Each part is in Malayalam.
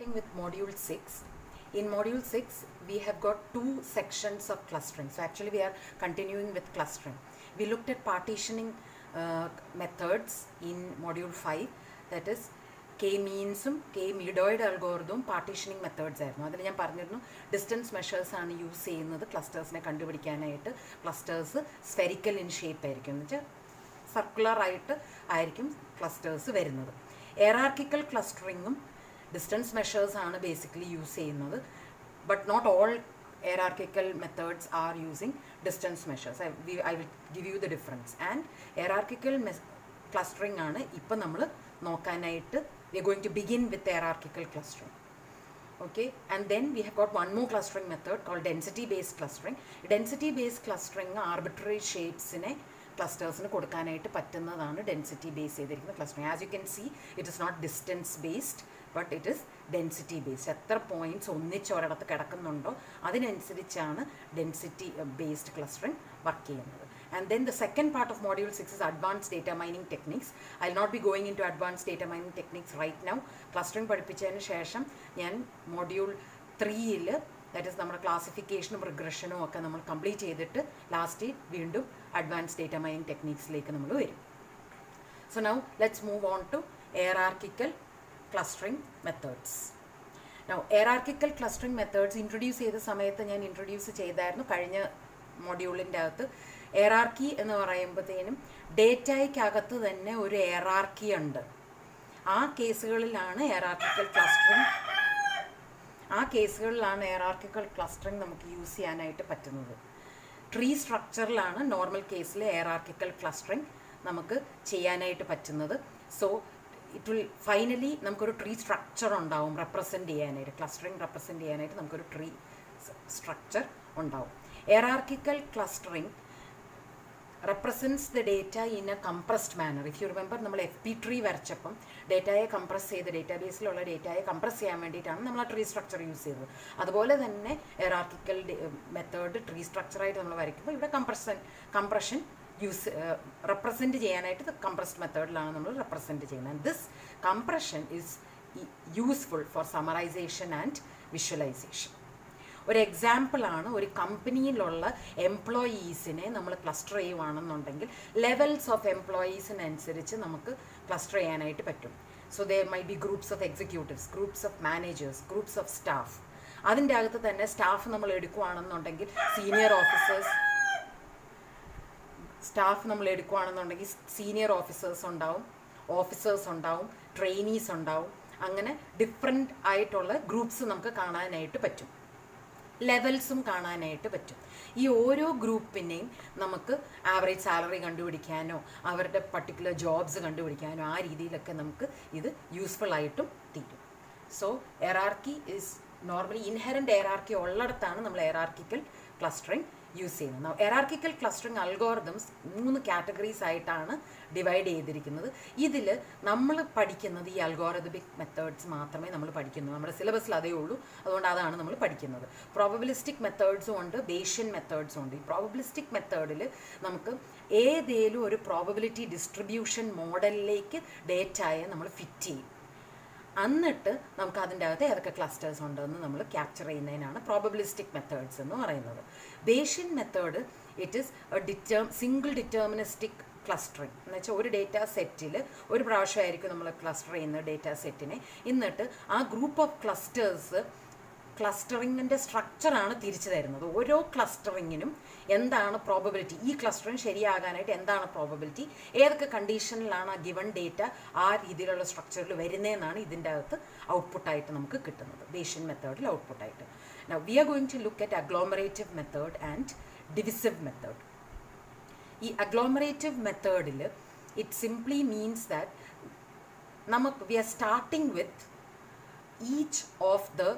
continuing with module 6. In module 6, we have got two sections of clustering. So actually we are continuing with clustering. We looked at partitioning uh, methods in module 5, that is K മീൻസും കെ മിഡോയിഡ് അൽഗോറിതും പാർട്ടീഷനിങ് മെത്തേഡ്സ് ആയിരുന്നു അതിൽ ഞാൻ പറഞ്ഞിരുന്നു ഡിസ്റ്റൻസ് മെഷേഴ്സ് ആണ് യൂസ് ചെയ്യുന്നത് ക്ലസ്റ്റേഴ്സിനെ കണ്ടുപിടിക്കാനായിട്ട് ക്ലസ്റ്റേഴ്സ് സ്ഫെരിക്കൽ ഇൻ ഷേപ്പ് ആയിരിക്കും എന്ന് വെച്ചാൽ സർക്കുലർ ആയിട്ട് ആയിരിക്കും ക്ലസ്റ്റേഴ്സ് വരുന്നത് എറാർക്കിക്കൽ ക്ലസ്റ്ററിങ്ങും ഡിസ്റ്റൻസ് മെഷേഴ്സ് ആണ് ബേസിക്കലി യൂസ് ചെയ്യുന്നത് but not all hierarchical methods are using distance measures. I, we, I will give you the difference. And hierarchical clustering ആണ് ഇപ്പം നമ്മൾ നോക്കാനായിട്ട് we are going to begin with hierarchical clustering. Okay, and then we have got one more clustering method called density based clustering. Density based clustering arbitrary shapesനെ ക്ലസ്റ്റേഴ്സിന് കൊടുക്കാനായിട്ട് പറ്റുന്നതാണ് ഡെൻസിറ്റി ബേസ് ചെയ്തിരിക്കുന്ന clustering as you can see it is not distance based but it is density based എത്ര പോയിന്റ്സ് ഒന്നിച്ച് ഒരിടത്ത് കിടക്കുന്നുണ്ടോ അതിനനുസരിച്ചാണ് ഡെൻസിറ്റി ബേസ്ഡ് ക്ലസ്റ്ററിങ് വർക്ക് ചെയ്യുന്നത് and then the second part of module six is advance data mining techniques I not be going into advance data mining techniques right now clustering പഠിപ്പിച്ചതിന് ശേഷം ഞാൻ മോഡ്യൂൾ ത്രീയിൽ ദാറ്റ് ഇസ് നമ്മുടെ ക്ലാസിഫിക്കേഷനും റിഗ്രഷനും ഒക്കെ നമ്മൾ കംപ്ലീറ്റ് ചെയ്തിട്ട് ലാസ്റ്റ് വീണ്ടും അഡ്വാൻസ് ഡേറ്റ മൈനിങ് ടെക്നിക്സിലേക്ക് നമ്മൾ വരും so now let's move on to hierarchical clustering methods now hierarchical clustering methods introduce ചെയ്ത സമയത്ത് ഞാൻ ഇൻട്രൊഡ്യൂസ് ചെയ്തായിരുന്നു കഴിഞ്ഞ മൊഡ്യൂളിൻ്റെ അകത്ത് എയറാർക്കി എന്ന് പറയുമ്പോഴത്തേനും ഡേറ്റയ്ക്കകത്ത് തന്നെ ഒരു എയറാർക്കി ഉണ്ട് ആ കേസുകളിലാണ് എയറാർക്കിക്കൽ ക്ലസ്റ്ററിങ് ആ കേസുകളിലാണ് എയറാർക്കിക്കൽ ക്ലസ്റ്ററിങ് നമുക്ക് യൂസ് ചെയ്യാനായിട്ട് പറ്റുന്നത് ട്രീ സ്ട്രക്ചറിലാണ് നോർമൽ കേസിൽ എയറാർക്കിക്കൽ ക്ലസ്റ്ററിങ് നമുക്ക് ചെയ്യാനായിട്ട് പറ്റുന്നത് സോ ഇറ്റ് വിൽ ഫൈനലി നമുക്കൊരു ട്രീ സ്ട്രക്ചർ ഉണ്ടാവും റെപ്രസെൻറ്റ് ചെയ്യാനായിട്ട് ക്ലസ്റ്ററിങ് റെപ്രസെൻറ്റ് ചെയ്യാനായിട്ട് നമുക്കൊരു ട്രീ സ്ട്രക്ചർ ഉണ്ടാവും hierarchical clustering represents the data in a compressed manner if you remember നമ്മൾ എഫ് പി ട്രീ വരച്ചപ്പം ഡേറ്റയെ കംപ്രസ് ചെയ്ത് ഡേറ്റാബേസിലുള്ള ഡേറ്റയെ കംപ്രസ് ചെയ്യാൻ വേണ്ടിയിട്ടാണ് നമ്മൾ ആ ട്രീ സ്ട്രക്ചർ യൂസ് ചെയ്തത് അതുപോലെ തന്നെ എറാർക്കിക്കൽ മെത്തേഡ് ട്രീ സ്ട്രക്ചറായിട്ട് നമ്മൾ വരയ്ക്കുമ്പോൾ ഇവിടെ കംപ്രഷൻ കംപ്രഷൻ യൂസ് റെപ്രസെൻറ്റ് ചെയ്യാനായിട്ട് കംപ്രസ്ഡ് മെത്തേഡിലാണ് നമ്മൾ റെപ്രസെൻറ്റ് ചെയ്യുന്നത് this compression is useful for summarization and visualization ഒരു എക്സാമ്പിളാണ് ഒരു കമ്പനിയിലുള്ള എംപ്ലോയീസിനെ നമ്മൾ ക്ലസ്റ്റർ ചെയ്യുവാണെന്നുണ്ടെങ്കിൽ ലെവൽസ് ഓഫ് എംപ്ലോയീസിനനുസരിച്ച് നമുക്ക് ക്ലസ്റ്റർ ചെയ്യാനായിട്ട് പറ്റും so there may be groups of executives groups of managers groups of staff അതിൻ്റെ അകത്ത് തന്നെ സ്റ്റാഫ് നമ്മൾ എടുക്കുകയാണെന്നുണ്ടെങ്കിൽ സീനിയർ ഓഫീസേഴ്സ് സ്റ്റാഫ് നമ്മൾ എടുക്കുകയാണെന്നുണ്ടെങ്കിൽ സീനിയർ ഓഫീസേഴ്സ് ഉണ്ടാവും ഓഫീസേഴ്സ് ഉണ്ടാവും ട്രെയിനീസ് ഉണ്ടാവും അങ്ങനെ ഡിഫറെൻ്റ് ആയിട്ടുള്ള ഗ്രൂപ്പ്സ് നമുക്ക് കാണാനായിട്ട് പറ്റും ലെവൽസും കാണാനായിട്ട് പറ്റും ഈ ഓരോ ഗ്രൂപ്പിനെയും നമുക്ക് ആവറേജ് സാലറി കണ്ടുപിടിക്കാനോ അവരുടെ പർട്ടിക്കുലർ ജോബ്സ് കണ്ടുപിടിക്കാനോ ആ രീതിയിലൊക്കെ നമുക്ക് ഇത് യൂസ്ഫുൾ ആയിട്ടും തീരും so hierarchy is normally inherent hierarchy ഉള്ളിടത്താണ് നമ്മൾ എറാർക്കിക്കൽ ക്ലസ്റ്ററിങ് യൂസ് ചെയ്യുന്നത് എറാർക്കിക്കൽ ക്ലസ്റ്ററിങ് അൽഗോറിതംസ് മൂന്ന് കാറ്റഗറീസ് ആയിട്ടാണ് ഡിവൈഡ് ചെയ്തിരിക്കുന്നത് ഇതിൽ നമ്മൾ പഠിക്കുന്നത് ഈ അൽഗോറിതമിക് മെത്തേഡ്സ് മാത്രമേ നമ്മൾ പഠിക്കുന്നു നമ്മുടെ സിലബസിൽ അതേ ഉള്ളൂ അതുകൊണ്ട് അതാണ് നമ്മൾ പഠിക്കുന്നത് പ്രോബബിലിസ്റ്റിക് മെത്തേഡ്സും ഉണ്ട് ബേഷ്യൻ മെത്തേഡ്സും ഉണ്ട് ഈ പ്രോബബിലിസ്റ്റിക് മെത്തേഡിൽ നമുക്ക് ഏതേലും ഒരു പ്രോബബിലിറ്റി ഡിസ്ട്രിബ്യൂഷൻ മോഡലിലേക്ക് ഡേറ്റയെ നമ്മൾ ഫിറ്റ് ചെയ്യും എന്നിട്ട് നമുക്ക് അതിൻ്റെ അകത്ത് ഏതൊക്കെ ക്ലസ്റ്റേഴ്സ് ഉണ്ടെന്ന് നമ്മൾ ക്യാപ്ചർ ചെയ്യുന്നതിനാണ് പ്രോബബിലിസ്റ്റിക് മെത്തേഡ്സ് എന്ന് പറയുന്നത് Bayesian method it is deter single deterministic clustering എന്ന് വെച്ചാൽ ഒരു ഡേറ്റ സെറ്റിൽ ഒരു പ്രാവശ്യമായിരിക്കും നമ്മൾ ക്ലസ്റ്റർ ചെയ്യുന്ന ഡേറ്റ സെറ്റിനെ എന്നിട്ട് ആ ഗ്രൂപ്പ് ഓഫ് ക്ലസ്റ്റേഴ്സ് ക്ലസ്റ്ററിങ്ങിൻ്റെ സ്ട്രക്ചറാണ് തിരിച്ചു തരുന്നത് ഓരോ ക്ലസ്റ്ററിങ്ങിനും എന്താണ് പ്രോബബിലിറ്റി ഈ ക്ലസ്റ്ററിങ് ശരിയാകാനായിട്ട് എന്താണ് പ്രോബബിലിറ്റി ഏതൊക്കെ കണ്ടീഷനിലാണ് ആ ഗിവൺ ഡേറ്റ ആ രീതിയിലുള്ള സ്ട്രക്ചറിൽ വരുന്നതെന്നാണ് ഇതിൻ്റെ അകത്ത് ഔട്ട്പുട്ടായിട്ട് നമുക്ക് കിട്ടുന്നത് ബേഷ്യൻ മെത്തേഡിൽ ഔട്ട്പുട്ടായിട്ട് now we are going to look at agglomerative method and divisive method ഈ അഗ്ലോമറേറ്റീവ് മെത്തേഡിൽ ഇറ്റ് സിംപ്ലി മീൻസ് ദാറ്റ് നമുക്ക് we are starting with each of the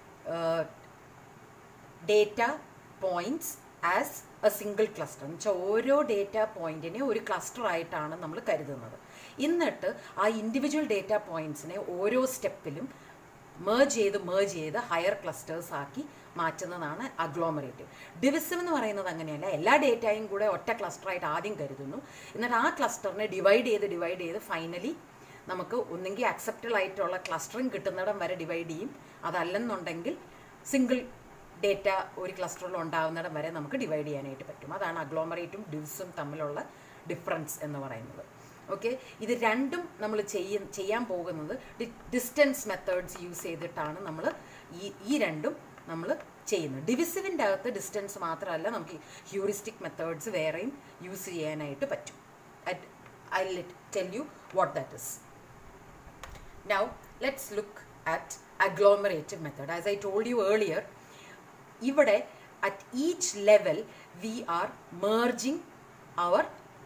data points as a single cluster എന്ന് വെച്ചാൽ ഓരോ ഡേറ്റ പോയിന്റിനെ ഒരു ക്ലസ്റ്റർ ആയിട്ടാണ് നമ്മൾ കരുതുന്നത് എന്നിട്ട് ആ ഇൻഡിവിജ്വൽ ഡേറ്റ പോയിന്റ്സിനെ ഓരോ സ്റ്റെപ്പിലും മേജ് ചെയ്ത് മേജ് ചെയ്ത് ഹയർ ക്ലസ്റ്റേഴ്സ് ആക്കി മാറ്റുന്നതാണ് അഗ്ലോമറേറ്റീവ് ഡിവിസിവ് എന്ന് പറയുന്നത് അങ്ങനെയല്ല എല്ലാ ഡേറ്റയും കൂടെ ഒറ്റ ക്ലസ്റ്ററായിട്ട് ആദ്യം കരുതുന്നു എന്നിട്ട് ആ ക്ലസ്റ്ററിനെ ഡിവൈഡ് ചെയ്ത് ഡിവൈഡ് ചെയ്ത് ഫൈനലി നമുക്ക് ഒന്നെങ്കിൽ അക്സെപ്റ്റബിൾ ആയിട്ടുള്ള ക്ലസ്റ്ററിങ് കിട്ടുന്നിടം വരെ ഡിവൈഡ് ചെയ്യും അതല്ലെന്നുണ്ടെങ്കിൽ സിംഗിൾ ഡേറ്റ ഒരു ക്ലസ്റ്ററിൽ ഉണ്ടാകുന്നിടം വരെ നമുക്ക് ഡിവൈഡ് ചെയ്യാനായിട്ട് പറ്റും അതാണ് അഗ്ലോമറേറ്റും ഡിവ്സും തമ്മിലുള്ള ഡിഫറൻസ് എന്ന് പറയുന്നത് ഓക്കെ ഇത് രണ്ടും നമ്മൾ ചെയ്യ ചെയ്യാൻ പോകുന്നത് ഡിസ്റ്റൻസ് മെത്തേഡ്സ് യൂസ് ചെയ്തിട്ടാണ് നമ്മൾ ഈ ഈ രണ്ടും നമ്മൾ ചെയ്യുന്നത് ഡിവിസിവിൻ്റെ അകത്ത് ഡിസ്റ്റൻസ് മാത്രമല്ല നമുക്ക് ഹ്യൂറിസ്റ്റിക് മെത്തേഡ്സ് വേറെയും യൂസ് ചെയ്യാനായിട്ട് പറ്റും I let tell you what that is Now, let's look at agglomerative method. As I told you earlier, ഇവിടെ at each level we are merging our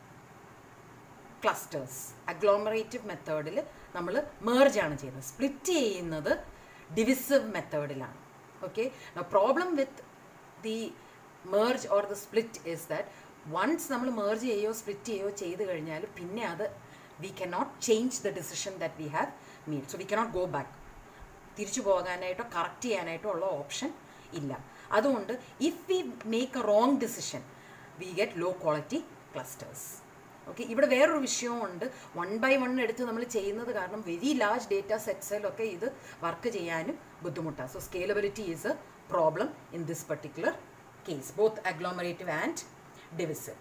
clusters agglomerative മെത്തേഡിൽ നമ്മൾ മേർജ് ആണ് ചെയ്യുന്നത് സ്പ്ലിറ്റ് ചെയ്യുന്നത് ഡിവിസിവ് മെത്തേഡിലാണ് okay problem with the merge or the split is that once നമ്മൾ മേർജ് ചെയ്യുകയോ സ്പ്ലിറ്റ് ചെയ്യുകയോ ചെയ്ത് കഴിഞ്ഞാൽ പിന്നെ അത് we cannot change the decision that we have made so we cannot go back തിരിച്ചു പോകാനായിട്ടോ കറക്റ്റ് ചെയ്യാനായിട്ടോ ഉള്ള ഓപ്ഷൻ ഇല്ല അതുകൊണ്ട് if we make a wrong decision we get low quality clusters okay ഇവിടെ വേറൊരു വിഷയവും ഉണ്ട് വൺ ബൈ വൺ എടുത്ത് നമ്മൾ ചെയ്യുന്നത് കാരണം വെരി ലാർജ് ഡേറ്റ സെറ്റ്സിലൊക്കെ ഇത് വർക്ക് ചെയ്യാനും ബുദ്ധിമുട്ടാണ് so scalability is a problem in this particular case both agglomerative and divisive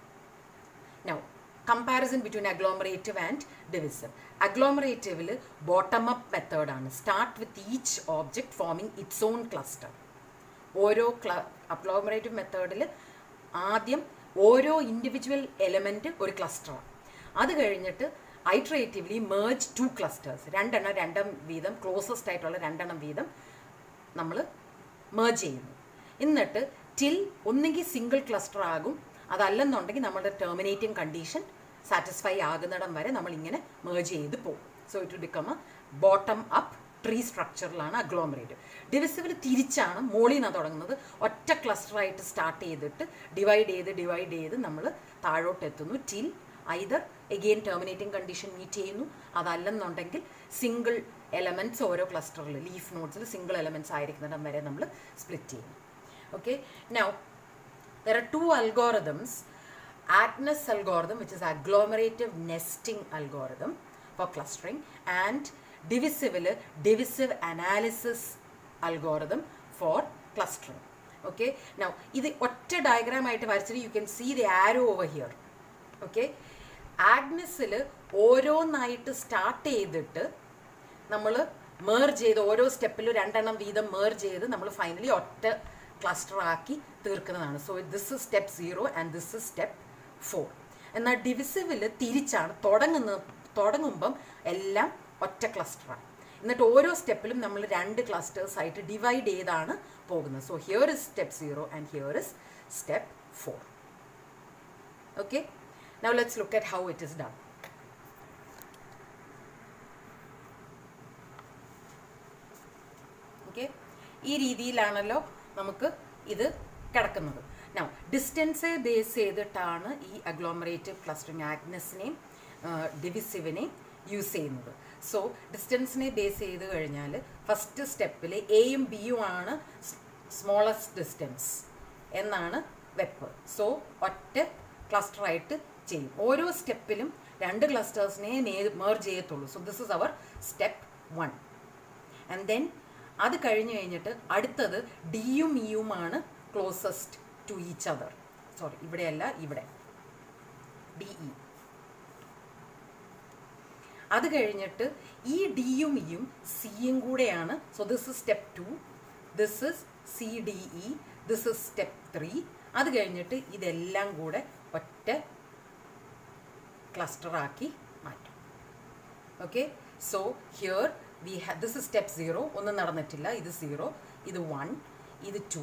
Now, comparison between agglomerative and divisive. Agglomerative bottom up method ആണ് start with each object forming its own cluster. ഓരോ ക്ല അഗ്ലോമറേറ്റീവ് മെത്തേഡിൽ ആദ്യം ഓരോ ഇൻഡിവിജ്വൽ എലമെൻറ്റ് ഒരു ക്ലസ്റ്ററാണ് അത് കഴിഞ്ഞിട്ട് ഐട്രേറ്റീവ്ലി മേർജ് ടു ക്ലസ്റ്റേഴ്സ് രണ്ടെണ്ണം രണ്ടും വീതം ക്ലോസസ്റ്റ് ആയിട്ടുള്ള രണ്ടെണ്ണം വീതം നമ്മൾ മേർജ് ചെയ്യുന്നു എന്നിട്ട് ടിൽ ഒന്നുകിൽ സിംഗിൾ ക്ലസ്റ്റർ ആകും അതല്ലെന്നുണ്ടെങ്കിൽ നമ്മുടെ ടെർമിനേറ്റിംഗ് കണ്ടീഷൻ സാറ്റിസ്ഫൈ ആകുന്നിടം വരെ നമ്മൾ ഇങ്ങനെ മേർജ് ചെയ്ത് പോകും so it will become a bottom up tree സ്ട്രക്ചറിലാണ് അഗ്ലോമറേറ്റീവ് ഡിവിസിബിൾ തിരിച്ചാണ് മോളിൽ നിന്നാണ് തുടങ്ങുന്നത് ഒറ്റ ക്ലസ്റ്ററായിട്ട് സ്റ്റാർട്ട് ചെയ്തിട്ട് ഡിവൈഡ് ചെയ്ത് ഡിവൈഡ് ചെയ്ത് നമ്മൾ താഴോട്ട് എത്തുന്നു till either again terminating condition meet ചെയ്യുന്നു അതല്ലെന്നുണ്ടെങ്കിൽ സിംഗിൾ എലമെൻറ്റ്സ് ഓരോ ക്ലസ്റ്ററിൽ ലീഫ് നോട്ട്സിൽ സിംഗിൾ എലമെൻറ്റ്സ് ആയിരിക്കുന്നിടം വരെ നമ്മൾ സ്പ്ലിറ്റ് ചെയ്യുന്നു okay now there are two algorithms Agnes algorithm which is agglomerative nesting algorithm for clustering and divisive divisive analysis algorithm for clustering okay now ഇത് ഒറ്റ ഡയഗ്രാം ആയിട്ട് വരച്ചിട്ട് you can see the arrow over here okay ആഗ്നസിൽ ഓരോന്നായിട്ട് സ്റ്റാർട്ട് ചെയ്തിട്ട് നമ്മൾ മേർജ് ചെയ്ത് ഓരോ സ്റ്റെപ്പിലും രണ്ടെണ്ണം വീതം മേർജ് ചെയ്ത് നമ്മൾ ഫൈനലി ഒറ്റ ക്ലസ്റ്റർ ആക്കി തീർക്കുന്നതാണ് so this is step zero and this is step four എന്നാൽ ഡിവിസിവിൽ തിരിച്ചാണ് തുടങ്ങുന്നത് തുടങ്ങുമ്പം എല്ലാം ഒറ്റ ക്ലസ്റ്ററാണ് എന്നിട്ട് ഓരോ സ്റ്റെപ്പിലും നമ്മൾ രണ്ട് ക്ലസ്റ്റേഴ്സ് ആയിട്ട് ഡിവൈഡ് ചെയ്താണ് പോകുന്നത് so here is step zero and here is step four okay now let's look at how it is done okay ഈ രീതിയിലാണല്ലോ നമുക്ക് ഇത് കിടക്കുന്നത് നൗ ഡിസ്റ്റൻസെ ബേസ് ചെയ്തിട്ടാണ് ഈ അഗ്ലോമറേറ്റീവ് ക്ലസ്റ്ററിങ് ആഗ്നസിനെയും ഡിവിസിവിനെയും യൂസ് ചെയ്യുന്നത് സോ ഡിസ്റ്റൻസിനെ ബേസ് ചെയ്ത് കഴിഞ്ഞാൽ ഫസ്റ്റ് സ്റ്റെപ്പിൽ എയും ബിയും ആണ് സ്മോളസ്റ്റ് ഡിസ്റ്റൻസ് എന്നാണ് വെപ്പ് സോ ഒറ്റ ക്ലസ്റ്ററായിട്ട് ചെയ്യും ഓരോ സ്റ്റെപ്പിലും രണ്ട് ക്ലസ്റ്റേഴ്സിനെ മേർജ് ചെയ്യത്തുള്ളൂ so this is our step one and then അത് കഴിഞ്ഞ് കഴിഞ്ഞിട്ട് അടുത്തത് ഡിയും ഇയുമാണ് closest to each other sorry ഇവിടെയല്ല ഇവിടെ ഡി ഇ അത് കഴിഞ്ഞിട്ട് ഈ ഡിയും ഇയും സിയും കൂടെയാണ് so this is step two this is C D E this is step three അത് കഴിഞ്ഞിട്ട് ഇതെല്ലാം കൂടെ ഒറ്റ ക്ലസ്റ്ററാക്കി മാറ്റും okay so here we have this is step zero ഒന്നും നടന്നിട്ടില്ല ഇത് സീറോ ഇത് വൺ ഇത് ടു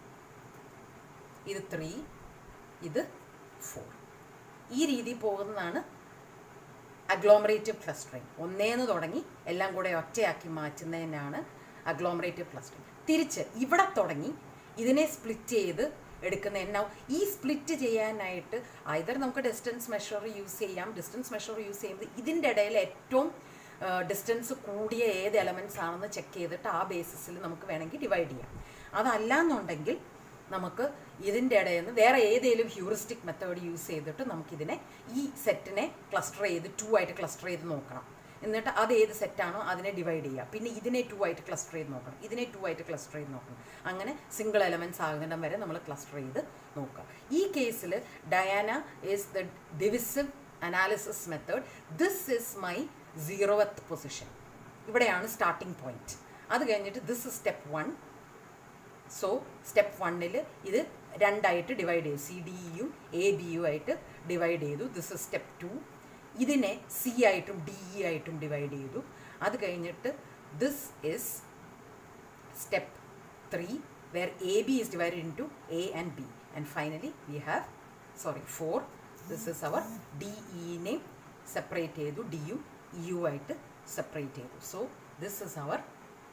ഇത് ത്രീ ഇത് ഫോർ ഈ രീതി പോകുന്നതാണ് അഗ്ലോമറേറ്റീവ് ക്ലസ്റ്ററിങ് ഒന്നേന്ന് തുടങ്ങി എല്ലാം കൂടെ ഒറ്റയാക്കി മാറ്റുന്നതിനാണ് അഗ്ലോമറേറ്റീവ് ക്ലസ്റ്ററിങ് തിരിച്ച് ഇവിടെ തുടങ്ങി ഇതിനെ സ്പ്ലിറ്റ് ചെയ്ത് എടുക്കുന്നതിനാവും ഈ സ്പ്ലിറ്റ് ചെയ്യാനായിട്ട് ഐതർ നമുക്ക് ഡിസ്റ്റൻസ് മെഷർ യൂസ് ചെയ്യാം ഡിസ്റ്റൻസ് മെഷർ യൂസ് ചെയ്യുമ്പോൾ ഇതിൻ്റെ ഇടയിൽ ഏറ്റവും ഡിസ്റ്റൻസ് കൂടിയ ഏത് എലമെൻറ്റ്സ് ആണെന്ന് ചെക്ക് ചെയ്തിട്ട് ആ ബേസിസിൽ നമുക്ക് വേണമെങ്കിൽ ഡിവൈഡ് ചെയ്യാം അതല്ല എന്നുണ്ടെങ്കിൽ നമുക്ക് ഇതിൻ്റെ ഇടയിൽ നിന്ന് വേറെ ഏതെങ്കിലും ഹ്യൂറിസ്റ്റിക് മെത്തേഡ് യൂസ് ചെയ്തിട്ട് നമുക്കിതിനെ ഈ സെറ്റിനെ ക്ലസ്റ്റർ ചെയ്ത് ടു ആയിട്ട് ക്ലസ്റ്റർ ചെയ്ത് നോക്കണം എന്നിട്ട് അത് ഏത് സെറ്റാണോ അതിനെ ഡിവൈഡ് ചെയ്യുക പിന്നെ ഇതിനെ ടു ആയിട്ട് ക്ലസ്റ്റർ ചെയ്ത് നോക്കണം ഇതിനെ ടു ആയിട്ട് ക്ലസ്റ്റർ ചെയ്ത് നോക്കണം അങ്ങനെ സിംഗിൾ എലമെൻറ്റ്സ് ആകുന്നിടം വരെ നമ്മൾ ക്ലസ്റ്റർ ചെയ്ത് നോക്കുക ഈ കേസിൽ DIANA is the divisive analysis method this is my സീറോവത്ത് പൊസിഷൻ ഇവിടെയാണ് സ്റ്റാർട്ടിംഗ് പോയിന്റ് അത് കഴിഞ്ഞിട്ട് this is step one so step വണ്ണിൽ ഇത് രണ്ടായിട്ട് ഡിവൈഡ് ചെയ്തു സി ഡി ഇയും എ ബിയും ആയിട്ട് ഡിവൈഡ് ചെയ്തു ദിസ് ഇസ് സ്റ്റെപ്പ് ടു ഇതിനെ സി ആയിട്ടും ഡി ഇ ആയിട്ടും ഡിവൈഡ് ചെയ്തു അത് കഴിഞ്ഞിട്ട് this is step three where A B is divided into A and B and finally we have sorry four this is our D ഇനെ സെപ്പറേറ്റ് ചെയ്തു ഡിയും ഇയു ആയിട്ട് സെപ്പറേറ്റ് ചെയ്തു so this is our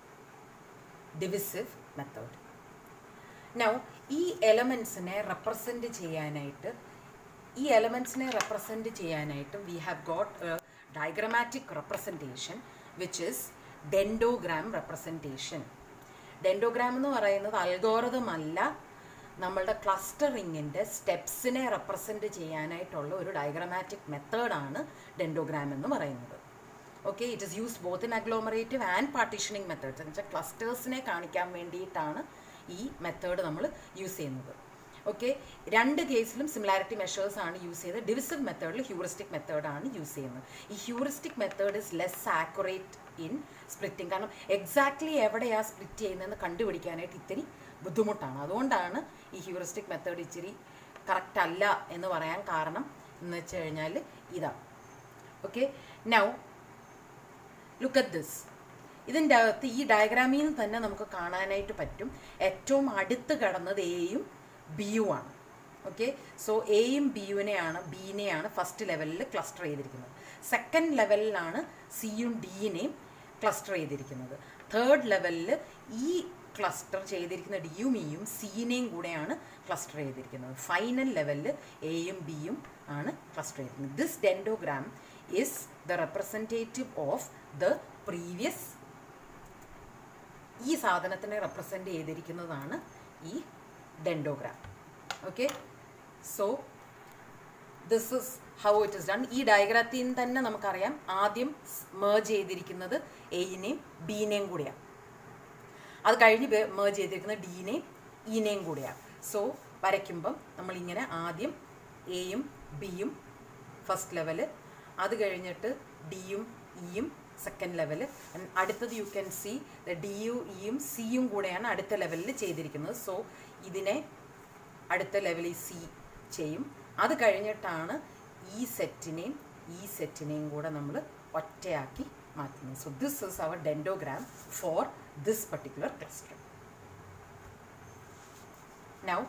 divisive method now ഈ എലമെൻസിനെ റെപ്രസെൻറ്റ് ചെയ്യാനായിട്ട് ഈ എലമെൻസിനെ റെപ്രസെൻറ്റ് ചെയ്യാനായിട്ട് we have got a diagrammatic representation which is dendrogram representation dendrogram എന്ന് പറയുന്നത് അൽഗോറിതം അല്ല നമ്മളുടെ ക്ലസ്റ്ററിങ്ങിൻ്റെ സ്റ്റെപ്സിനെ റെപ്രസെൻറ്റ് ചെയ്യാനായിട്ടുള്ള ഒരു ഡയഗ്രമാറ്റിക് മെത്തേഡാണ് ഡെൻഡോഗ്രാം എന്ന് പറയുന്നത് okay it is used both in agglomerative and partitioning methods എന്ന് വെച്ചാൽ ക്ലസ്റ്റേഴ്സിനെ കാണിക്കാൻ വേണ്ടിയിട്ടാണ് ഈ മെത്തേഡ് നമ്മൾ യൂസ് ചെയ്യുന്നത് ഓക്കെ രണ്ട് കേസിലും സിമിലാരിറ്റി മെഷേഴ്സ് ആണ് യൂസ് ചെയ്തത് ഡിവിസിവ് മെത്തേഡിൽ ഹ്യൂറിസ്റ്റിക് മെത്തേഡാണ് യൂസ് ചെയ്യുന്നത് ഈ heuristic method is less accurate in splitting കാരണം എക്സാക്ട്ലി എവിടെയാണ് സ്പ്ലിറ്റ് ചെയ്യുന്നതെന്ന് കണ്ടുപിടിക്കാനായിട്ട് ഇത്തിരി ബുദ്ധിമുട്ടാണ് അതുകൊണ്ടാണ് ഈ ഹ്യൂറിസ്റ്റിക് മെത്തേഡ് ഇച്ചിരി കറക്റ്റ് അല്ല എന്ന് പറയാൻ കാരണം എന്ന് വെച്ച് കഴിഞ്ഞാൽ ഇതാണ് okay now look at this ഇതിൻ്റെ അകത്ത് ഈ ഡയഗ്രാമിൽ നിന്ന് തന്നെ നമുക്ക് കാണാനായിട്ട് പറ്റും ഏറ്റവും അടുത്ത് കിടന്നത് എയും ബിയും ആണ് ഓക്കെ സോ എയും ബിയുവിനെയാണ് ബീനെയാണ് ഫസ്റ്റ് ലെവലിൽ ക്ലസ്റ്റർ ചെയ്തിരിക്കുന്നത് സെക്കൻഡ് ലെവലിലാണ് സിയും ഡിയിനെയും ക്ലസ്റ്റർ ചെയ്തിരിക്കുന്നത് തേർഡ് ലെവലിൽ ഈ ക്ലസ്റ്റർ ചെയ്തിരിക്കുന്ന ഡിയും ഇയും സീനെയും കൂടെയാണ് ക്ലസ്റ്റർ ചെയ്തിരിക്കുന്നത് ഫൈനൽ ലെവലിൽ എയും ബിയും ആണ് ക്ലസ്റ്റർ ചെയ്തിരിക്കുന്നത് this dendrogram is the representative of the previous ഈ സാധനത്തിനെ റെപ്രസെൻ്റ് ചെയ്തിരിക്കുന്നതാണ് ഈ dendrogram okay so this is how it is done ഈ ഡയഗ്രാത്തിൽ നിന്ന് തന്നെ നമുക്കറിയാം ആദ്യം മേജ് ചെയ്തിരിക്കുന്നത് എയിനെയും ബീനെയും കൂടെയാണ് അത് കഴിഞ്ഞ് മേജ് ചെയ്തിരിക്കുന്നത് ഡീനെയും ഈനെയും കൂടെയാണ് സോ വരയ്ക്കുമ്പം നമ്മളിങ്ങനെ ആദ്യം എയും ബിയും ഫസ്റ്റ് ലെവല് അത് കഴിഞ്ഞിട്ട് ഡിയും ഇയും സെക്കൻഡ് ലെവൽ അടുത്തത് you can see the D യു ഇയും സിയും കൂടെയാണ് അടുത്ത ലെവലിൽ ചെയ്തിരിക്കുന്നത് സോ ഇതിനെ അടുത്ത ലെവലിൽ സി ചെയ്യും അത് കഴിഞ്ഞിട്ടാണ് ഈ സെറ്റിനെയും ഈ സെറ്റിനെയും കൂടെ നമ്മൾ ഒറ്റയാക്കി മാറ്റുന്നത് so this is our dendrogram for this particular cluster now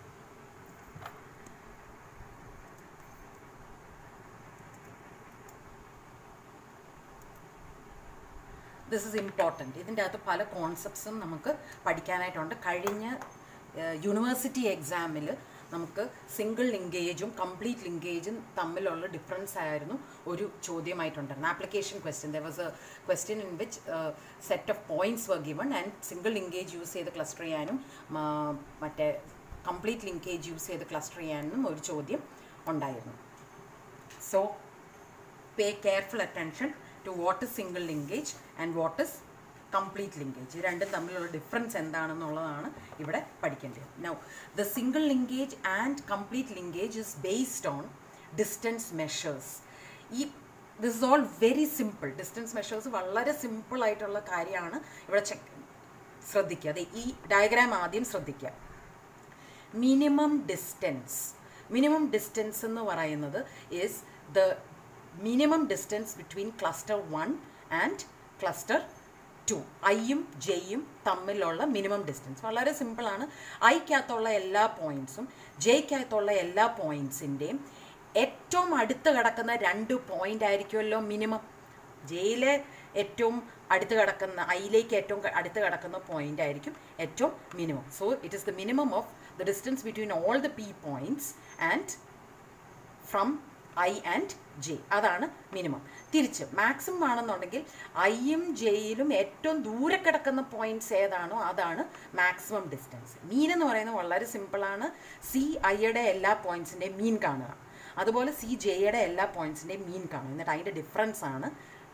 this is important ഇതിൻ്റെ അകത്ത് പല കോൺസെപ്റ്റ്സും നമുക്ക് പഠിക്കാനായിട്ടുണ്ട് കഴിഞ്ഞ യൂണിവേഴ്സിറ്റി എക്സാമിൽ നമുക്ക് സിംഗിൾ ലിങ്കേജും കംപ്ലീറ്റ് ലിങ്കേജും തമ്മിലുള്ള ഡിഫറൻസ് ആയിരുന്നു ഒരു ചോദ്യമായിട്ടുണ്ടായിരുന്നു application question there was a question in which set of points were given and single linkage use ചെയ്ത് ക്ലസ്റ്റർ ചെയ്യാനും മറ്റേ കംപ്ലീറ്റ് ലിങ്കേജ് യൂസ് ചെയ്ത് ക്ലസ്റ്റർ ചെയ്യാനും ഒരു ചോദ്യം ഉണ്ടായിരുന്നു so pay careful attention to what is single linkage and what is complete linkage രണ്ടും തമ്മിലുള്ള ഡിഫറൻസ് എന്താണെന്നുള്ളതാണ് ഇവിടെ പഠിക്കേണ്ടത് now the single linkage and complete linkage is based on distance measures ഈ this is all very simple distance measures വളരെ സിമ്പിൾ ആയിട്ടുള്ള കാര്യമാണ് ഇവിടെ ചെക്ക് ശ്രദ്ധിക്കുക അതെ ഈ ഡയഗ്രാം ആദ്യം ശ്രദ്ധിക്കുക മിനിമം ഡിസ്റ്റൻസ് മിനിമം ഡിസ്റ്റൻസ് എന്ന് പറയുന്നത് is the minimum distance between cluster one and cluster two ഐയും ജെയും തമ്മിലുള്ള മിനിമം ഡിസ്റ്റൻസ് വളരെ സിമ്പിളാണ് ഐക്കകത്തുള്ള എല്ലാ പോയിൻറ്റ്സും ജെയ്ക്കകത്തുള്ള എല്ലാ പോയിൻറ്റ്സിൻ്റെയും ഏറ്റവും അടുത്ത് കിടക്കുന്ന രണ്ട് പോയിൻ്റ് ആയിരിക്കുമല്ലോ മിനിമം ജെയിലെ ഏറ്റവും അടുത്ത് കിടക്കുന്ന ഐയിലേക്ക് ഏറ്റവും അടുത്ത് കിടക്കുന്ന പോയിൻ്റ് ആയിരിക്കും ഏറ്റവും minimum so it is the minimum of the distance between all the P points and from I and J അതാണ് മിനിമം തിരിച്ച് മാക്സിമം ആണെന്നുണ്ടെങ്കിൽ ഐയും ജെയിലും ഏറ്റവും ദൂരെ കിടക്കുന്ന പോയിന്റ്സ് ഏതാണോ അതാണ് മാക്സിമം ഡിസ്റ്റൻസ് മീൻ എന്ന് പറയുന്നത് വളരെ സിമ്പിളാണ് സി ഐയുടെ എല്ലാ പോയിന്റ്സിൻ്റെയും മീൻ കാണുക അതുപോലെ സി ജെയുടെ എല്ലാ പോയിന്റ്സിൻ്റെയും മീൻ കാണുക എന്നിട്ട് അതിൻ്റെ ഡിഫറൻസ് ആണ്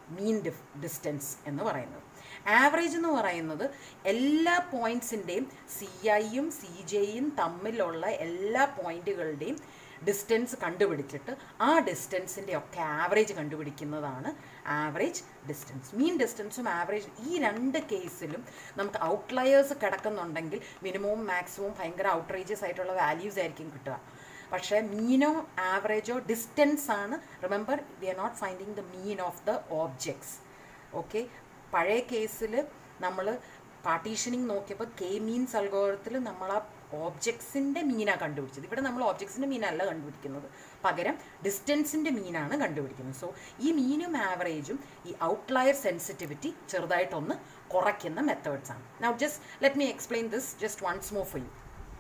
മീൻ ഡിഫ് ഡിസ്റ്റൻസ് എന്ന് പറയുന്നത് ആവറേജ് എന്ന് പറയുന്നത് എല്ലാ പോയിൻറ്റ്സിൻ്റെയും സി ഐയും സി ജെയും തമ്മിലുള്ള എല്ലാ പോയിൻറ്റുകളുടെയും ഡിസ്റ്റൻസ് കണ്ടുപിടിച്ചിട്ട് ആ ഡിസ്റ്റൻസിൻ്റെ ഒക്കെ ആവറേജ് കണ്ടുപിടിക്കുന്നതാണ് ആവറേജ് ഡിസ്റ്റൻസ് മീൻ ഡിസ്റ്റൻസും ആവറേജ് ഈ രണ്ട് കേസിലും നമുക്ക് ഔട്ട്ലയേഴ്സ് കിടക്കുന്നുണ്ടെങ്കിൽ മിനിമവും മാക്സിമവും ഭയങ്കര ഔട്ട്റേജസ് ആയിട്ടുള്ള വാല്യൂസ് ആയിരിക്കും കിട്ടുക പക്ഷേ മീനോ ആവറേജോ ഡിസ്റ്റൻസ് ആണ് remember we are not finding the mean of the objects okay പഴയ കേസിൽ നമ്മൾ പാർട്ടീഷനിങ് നോക്കിയപ്പോൾ കെ മീൻസ് അൽഗോറത്തിൽ നമ്മൾ ആ ഓബ്ജക്ട്സിൻ്റെ മീനാണ് കണ്ടുപിടിച്ചത് ഇവിടെ നമ്മൾ ഓബ്ജക്ട്സിൻ്റെ മീനല്ല കണ്ടുപിടിക്കുന്നത് പകരം ഡിസ്റ്റൻസിൻ്റെ മീനാണ് കണ്ടുപിടിക്കുന്നത് സോ ഈ മീനും ആവറേജും ഈ ഔട്ട്ലയർ സെൻസിറ്റിവിറ്റി ചെറുതായിട്ടൊന്ന് കുറയ്ക്കുന്ന മെത്തേഡ്സ് ആണ് now just let me explain this just once more for you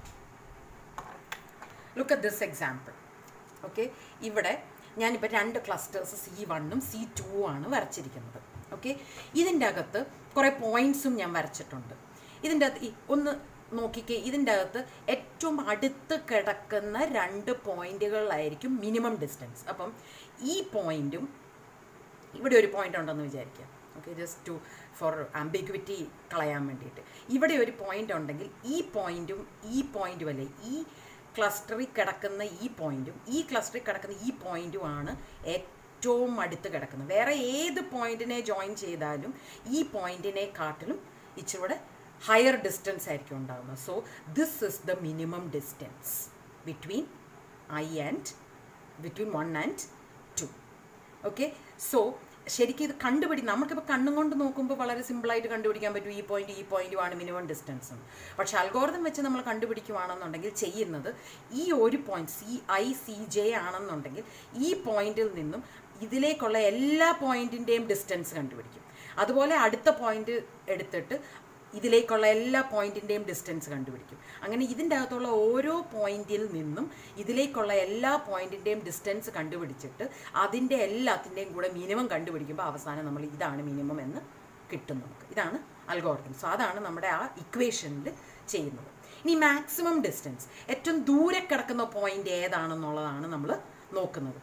look at this example okay ഇവിടെ ഞാനിപ്പോൾ രണ്ട് ക്ലസ്റ്റേഴ്സ് സി വണ്ണും സി ടു ആണ് വരച്ചിരിക്കുന്നത് ഓക്കെ ഇതിൻ്റെ അകത്ത് കുറേ പോയിൻറ്റ്സും ഞാൻ വരച്ചിട്ടുണ്ട് ഇതിൻ്റെ അകത്ത് ഈ ഒന്ന് നോക്കിക്കേ ഇതിൻ്റെ അകത്ത് ഏറ്റവും അടുത്ത് കിടക്കുന്ന രണ്ട് പോയിന്റുകളിലായിരിക്കും മിനിമം ഡിസ്റ്റൻസ് അപ്പം ഈ പോയിന്റും ഇവിടെ ഒരു പോയിന്റ് ഉണ്ടെന്ന് വിചാരിക്കാം okay just to for ambiguity കളയാൻ വേണ്ടിയിട്ട് ഇവിടെ ഒരു പോയിന്റ് ഉണ്ടെങ്കിൽ ഈ പോയിന്റും ഈ പോയിന്റും അല്ലേ ഈ ക്ലസ്റ്ററിൽ കിടക്കുന്ന ഈ പോയിന്റും ഈ ക്ലസ്റ്ററിൽ കിടക്കുന്ന ഈ പോയിന്റും ആണ് ഏറ്റവും അടുത്ത് കിടക്കുന്നത് വേറെ ഏത് പോയിന്റിനെ ജോയിൻ ചെയ്താലും ഈ പോയിന്റിനെ കാട്ടിലും ഇച്ചിരൂടെ ഹയർ ഡിസ്റ്റൻസ് ആയിരിക്കും ഉണ്ടാകുന്നത് so this is the minimum distance between I and between one and two okay so ശരിക്കും ഇത് കണ്ടുപിടി നമുക്കിപ്പോൾ കണ്ണും കൊണ്ട് നോക്കുമ്പോൾ വളരെ സിമ്പിളായിട്ട് കണ്ടുപിടിക്കാൻ പറ്റും ഈ പോയിന്റ് ഈ പോയിന്റുമാണ് മിനിമം ഡിസ്റ്റൻസ് പക്ഷെ അൽഗോർദം വെച്ച് നമ്മൾ കണ്ടുപിടിക്കുവാണെന്നുണ്ടെങ്കിൽ ചെയ്യുന്നത് ഈ ഒരു point C I C J ആണെന്നുണ്ടെങ്കിൽ ഈ പോയിന്റിൽ നിന്നും ഇതിലേക്കുള്ള എല്ലാ പോയിന്റിൻ്റെയും ഡിസ്റ്റൻസ് കണ്ടുപിടിക്കും അതുപോലെ അടുത്ത പോയിന്റ് എടുത്തിട്ട് ഇതിലേക്കുള്ള എല്ലാ പോയിന്റിൻ്റെയും ഡിസ്റ്റൻസ് കണ്ടുപിടിക്കും അങ്ങനെ ഇതിൻ്റെ അകത്തുള്ള ഓരോ പോയിന്റിൽ നിന്നും ഇതിലേക്കുള്ള എല്ലാ പോയിന്റിൻ്റെയും ഡിസ്റ്റൻസ് കണ്ടുപിടിച്ചിട്ട് അതിൻ്റെ എല്ലാത്തിൻ്റെയും കൂടെ മിനിമം കണ്ടുപിടിക്കുമ്പോൾ അവസാനം നമ്മൾ ഇതാണ് മിനിമം എന്ന് കിട്ടും നമുക്ക് ഇതാണ് അൽഗോറിതം സോ അതാണ് നമ്മുടെ ആ ഇക്വേഷനിൽ ചെയ്യുന്നത് ഇനി മാക്സിമം ഡിസ്റ്റൻസ് ഏറ്റവും ദൂരെ കിടക്കുന്ന പോയിന്റ് ഏതാണെന്നുള്ളതാണ് നമ്മൾ നോക്കുന്നത്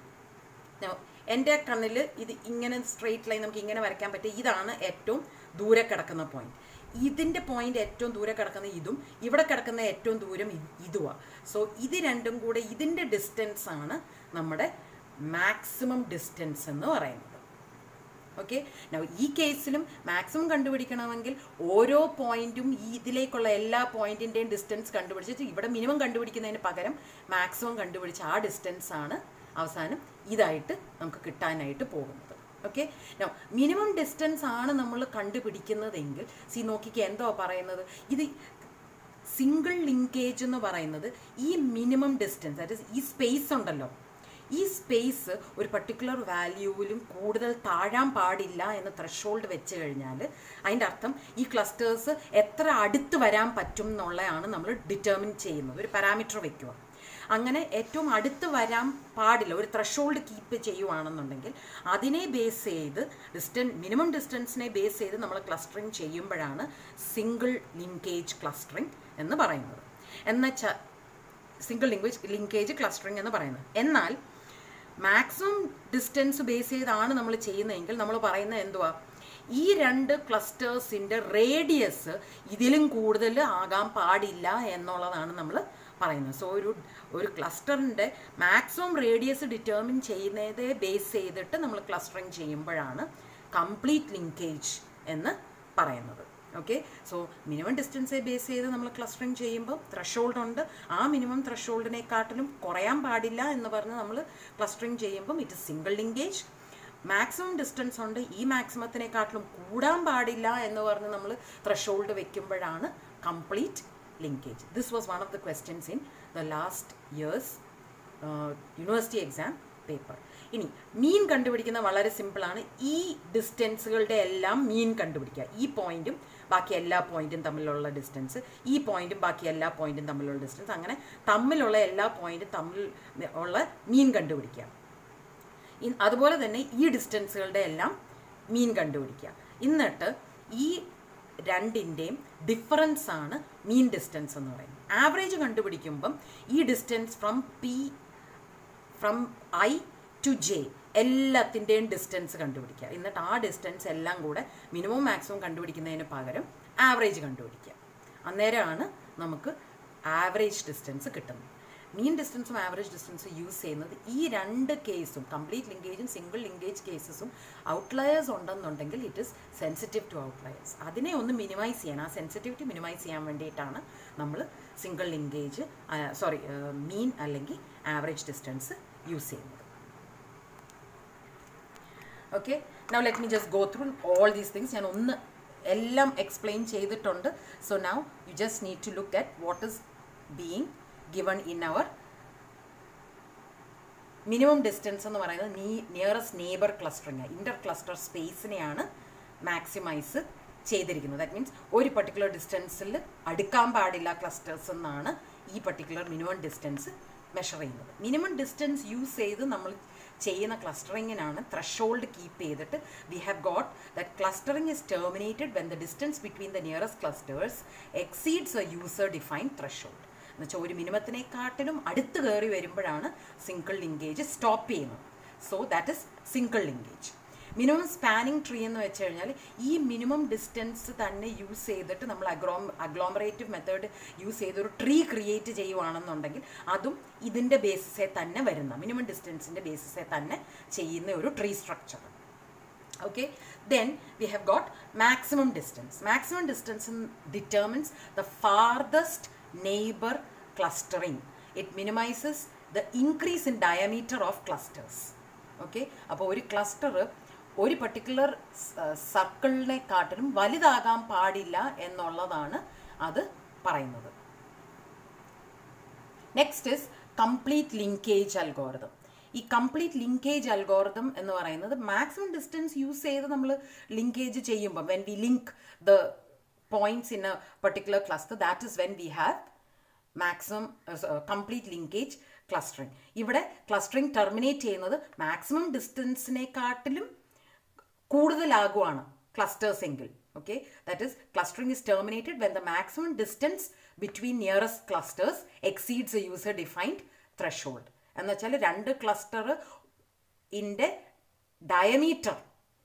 എൻ്റെ കണ്ണിൽ ഇത് ഇങ്ങനെ സ്ട്രെയിറ്റ് ലൈൻ നമുക്ക് ഇങ്ങനെ വരയ്ക്കാൻ പറ്റും ഇതാണ് ഏറ്റവും ദൂരെ കിടക്കുന്ന പോയിന്റ് ഇതിൻ്റെ പോയിന്റ് ഏറ്റവും ദൂരെ കിടക്കുന്ന ഇതും ഇവിടെ കിടക്കുന്ന ഏറ്റവും ദൂരം ഇതുമാണ് സോ ഇത് രണ്ടും കൂടെ ഇതിൻ്റെ ഡിസ്റ്റൻസ് ആണ് നമ്മുടെ മാക്സിമം ഡിസ്റ്റൻസ് എന്ന് പറയുന്നത് ഓക്കെ ഈ കേസിലും മാക്സിമം കണ്ടുപിടിക്കണമെങ്കിൽ ഓരോ പോയിന്റും ഈ ഇതിലേക്കുള്ള എല്ലാ പോയിന്റിൻ്റെയും ഡിസ്റ്റൻസ് കണ്ടുപിടിച്ചിട്ട് ഇവിടെ മിനിമം കണ്ടുപിടിക്കുന്നതിന് പകരം മാക്സിമം കണ്ടുപിടിച്ച ആ ഡിസ്റ്റൻസ് ആണ് അവസാനം ഇതായിട്ട് നമുക്ക് കിട്ടാനായിട്ട് പോകുന്നത് ഓക്കെ നോ മിനിമം ഡിസ്റ്റൻസ് ആണ് നമ്മൾ കണ്ടുപിടിക്കുന്നതെങ്കിൽ സി നോക്കിക്ക് എന്തോ പറയുന്നത് ഇത് സിംഗിൾ ലിങ്കേജ് എന്ന് പറയുന്നത് ഈ മിനിമം ഡിസ്റ്റൻസ് അതായത് ഈ സ്പേസ് ഉണ്ടല്ലോ ഈ സ്പേസ് ഒരു പർട്ടിക്കുലർ വാല്യൂവിലും കൂടുതൽ താഴാൻ പാടില്ല എന്ന് ത്രഷോൾഡ് വെച്ച് കഴിഞ്ഞാൽ അതിൻ്റെ അർത്ഥം ഈ ക്ലസ്റ്റേഴ്സ് എത്ര അടുത്ത് വരാൻ പറ്റും എന്നുള്ളതാണ് നമ്മൾ ഡിറ്റർമിൻ ചെയ്യുന്നത് ഒരു പാരാമീറ്റർ വെക്കുക അങ്ങനെ ഏറ്റവും അടുത്ത് വരാൻ പാടില്ല ഒരു ത്രഷോൾഡ് കീപ്പ് ചെയ്യുവാണെന്നുണ്ടെങ്കിൽ അതിനെ ബേസ് ചെയ്ത് ഡിസ്റ്റൻ മിനിമം ഡിസ്റ്റൻസിനെ ബേസ് ചെയ്ത് നമ്മൾ ക്ലസ്റ്ററിങ് ചെയ്യുമ്പോഴാണ് സിംഗിൾ ലിങ്കേജ് ക്ലസ്റ്ററിങ് എന്ന് പറയുന്നത് എന്നുവെച്ചാൽ സിംഗിൾ ലിങ്കേജ് ലിങ്കേജ് ക്ലസ്റ്ററിങ് എന്ന് പറയുന്നത് എന്നാൽ മാക്സിമം ഡിസ്റ്റൻസ് ബേസ് ചെയ്താണ് നമ്മൾ ചെയ്യുന്നതെങ്കിൽ നമ്മൾ പറയുന്നത് എന്തുവാ ഈ രണ്ട് ക്ലസ്റ്റേഴ്സിൻ്റെ റേഡിയസ് ഇതിലും കൂടുതൽ ആകാൻ പാടില്ല എന്നുള്ളതാണ് നമ്മൾ പറയുന്നത് സോ ഒരു ഒരു ക്ലസ്റ്ററിൻ്റെ മാക്സിമം റേഡിയസ് ഡിറ്റർമിൻ ചെയ്യുന്നതേ ബേസ് ചെയ്തിട്ട് നമ്മൾ ക്ലസ്റ്ററിങ് ചെയ്യുമ്പോഴാണ് കംപ്ലീറ്റ് ലിങ്കേജ് എന്ന് പറയുന്നത് ഓക്കെ സോ മിനിമം ഡിസ്റ്റൻസെ ബേസ് ചെയ്ത് നമ്മൾ ക്ലസ്റ്ററിങ് ചെയ്യുമ്പോൾ ത്രഷോൾഡ് ഉണ്ട് ആ മിനിമം ത്രഷോൾഡിനെക്കാട്ടിലും കുറയാൻ പാടില്ല എന്ന് പറഞ്ഞ് നമ്മൾ ക്ലസ്റ്ററിങ് ചെയ്യുമ്പം it single linkage maximum distance ഉണ്ട് ഈ മാക്സിമത്തിനെക്കാട്ടിലും കൂടാൻ പാടില്ല എന്ന് പറഞ്ഞ് നമ്മൾ ത്രഷോൾഡ് വെക്കുമ്പോഴാണ് complete linkage. This was one of the questions in the last year's uh, university exam paper. ഇനി മീൻ കണ്ടുപിടിക്കുന്ന വളരെ സിമ്പിളാണ് ഈ ഡിസ്റ്റൻസുകളുടെ എല്ലാം മീൻ കണ്ടുപിടിക്കുക ഈ പോയിന്റും ബാക്കി എല്ലാ പോയിന്റും തമ്മിലുള്ള ഡിസ്റ്റൻസ് ഈ പോയിന്റും ബാക്കി എല്ലാ പോയിന്റും തമ്മിലുള്ള ഡിസ്റ്റൻസ് അങ്ങനെ തമ്മിലുള്ള എല്ലാ പോയിന്റും തമ്മിൽ ഉള്ള മീൻ കണ്ടുപിടിക്കുക അതുപോലെ തന്നെ ഈ ഡിസ്റ്റൻസുകളുടെ എല്ലാം മീൻ കണ്ടുപിടിക്കുക എന്നിട്ട് ഈ രണ്ടിൻ്റെയും ഡിഫറൻസ് ആണ് മീൻ ഡിസ്റ്റൻസ് എന്ന് പറയുന്നത് ആവറേജ് കണ്ടുപിടിക്കുമ്പം ഈ distance from P from I to J എല്ലാത്തിൻ്റെയും ഡിസ്റ്റൻസ് കണ്ടുപിടിക്കുക എന്നിട്ട് ആ ഡിസ്റ്റൻസ് എല്ലാം കൂടെ മിനിമം മാക്സിമം കണ്ടുപിടിക്കുന്നതിന് പകരം ആവറേജ് കണ്ടുപിടിക്കുക അന്നേരമാണ് നമുക്ക് ആവറേജ് ഡിസ്റ്റൻസ് കിട്ടുന്നത് മീൻ ഡിസ്റ്റൻസും ആവറേജ് ഡിസ്റ്റൻസും യൂസ് ചെയ്യുന്നത് ഈ രണ്ട് കേസും കംപ്ലീറ്റ് ലിങ്കേജും സിംഗിൾ ലിങ്കേജ് കേസസും ഔട്ട്ലയേഴ്സ് ഉണ്ടെന്നുണ്ടെങ്കിൽ it is sensitive to outliers അതിനെ ഒന്ന് മിനിമൈസ് ചെയ്യാൻ ആ സെൻസിറ്റിവിറ്റി മിനിമൈസ് ചെയ്യാൻ വേണ്ടിയിട്ടാണ് നമ്മൾ സിംഗിൾ ലിങ്കേജ് സോറി മീൻ അല്ലെങ്കിൽ ആവറേജ് ഡിസ്റ്റൻസ് യൂസ് ചെയ്യുന്നത് okay now let me just go through all these things ഞാൻ ഒന്ന് എല്ലാം എക്സ്പ്ലെയിൻ ചെയ്തിട്ടുണ്ട് so now you just need to look at what is being given in our minimum distance എന്ന് പറയുന്നത് നീ nearest neighbour clustering inter cluster സ്പേസിനെയാണ് മാക്സിമൈസ് ചെയ്തിരിക്കുന്നത് ദാറ്റ് മീൻസ് ഒരു പർട്ടിക്കുലർ ഡിസ്റ്റൻസിൽ അടുക്കാൻ പാടില്ല ക്ലസ്റ്റേഴ്സ് എന്നാണ് ഈ പർട്ടിക്കുലർ മിനിമം ഡിസ്റ്റൻസ് മെഷർ ചെയ്യുന്നത് മിനിമം ഡിസ്റ്റൻസ് യൂസ് ചെയ്ത് നമ്മൾ ചെയ്യുന്ന ക്ലസ്റ്ററിങ്ങിനാണ് ത്രഷോൾഡ് കീപ്പ് ചെയ്തിട്ട് we have got that clustering is terminated when the distance between the nearest clusters exceeds a user define threshold എന്നുവെച്ചാൽ ഒരു മിനിമത്തിനെക്കാട്ടിലും അടുത്ത് കയറി വരുമ്പോഴാണ് സിംഗിൾ ലിങ്കേജ് സ്റ്റോപ്പ് ചെയ്യുന്നത് so that is single linkage minimum spanning tree എന്ന് വെച്ച് കഴിഞ്ഞാൽ ഈ മിനിമം ഡിസ്റ്റൻസ് തന്നെ യൂസ് ചെയ്തിട്ട് നമ്മൾ അഗ്രോം അഗ്ലോമറേറ്റീവ് മെത്തേഡ് യൂസ് ചെയ്ത് ഒരു ട്രീ ക്രിയേറ്റ് ചെയ്യുവാണെന്നുണ്ടെങ്കിൽ അതും ഇതിൻ്റെ ബേസിസെ തന്നെ വരുന്ന മിനിമം ഡിസ്റ്റൻസിൻ്റെ ബേസിസെ തന്നെ ചെയ്യുന്ന ഒരു tree structure okay then we have got maximum distance maximum distance determines the farthest neighbor clustering it minimizes the increase in diameter of clusters okay അപ്പോൾ ഒരു ക്ലസ്റ്റർ ഒരു പർട്ടിക്കുലർ സർക്കിളിനെ കാട്ടിലും വലുതാകാൻ പാടില്ല എന്നുള്ളതാണ് അത് പറയുന്നത് next is complete linkage algorithm ഈ കംപ്ലീറ്റ് ലിങ്കേജ് അൽഗോറിതം എന്ന് പറയുന്നത് മാക്സിമം ഡിസ്റ്റൻസ് യൂസ് ചെയ്ത് നമ്മൾ ലിങ്കേജ് ചെയ്യുമ്പോൾ when we link the points in a particular cluster that is when we have maximum complete linkage clustering ഇവിടെ ക്ലസ്റ്ററിങ് ടെർമിനേറ്റ് ചെയ്യുന്നത് മാക്സിമം ഡിസ്റ്റൻസിനെക്കാട്ടിലും കൂടുതലാകുവാണ് ക്ലസ്റ്റേഴ്സ് എങ്കിൽ okay that is clustering is terminated when the maximum distance between nearest clusters exceeds a user defined threshold എന്ന് വെച്ചാൽ രണ്ട് ക്ലസ്റ്റർ ഇൻ്റെ ഡയമീറ്റർ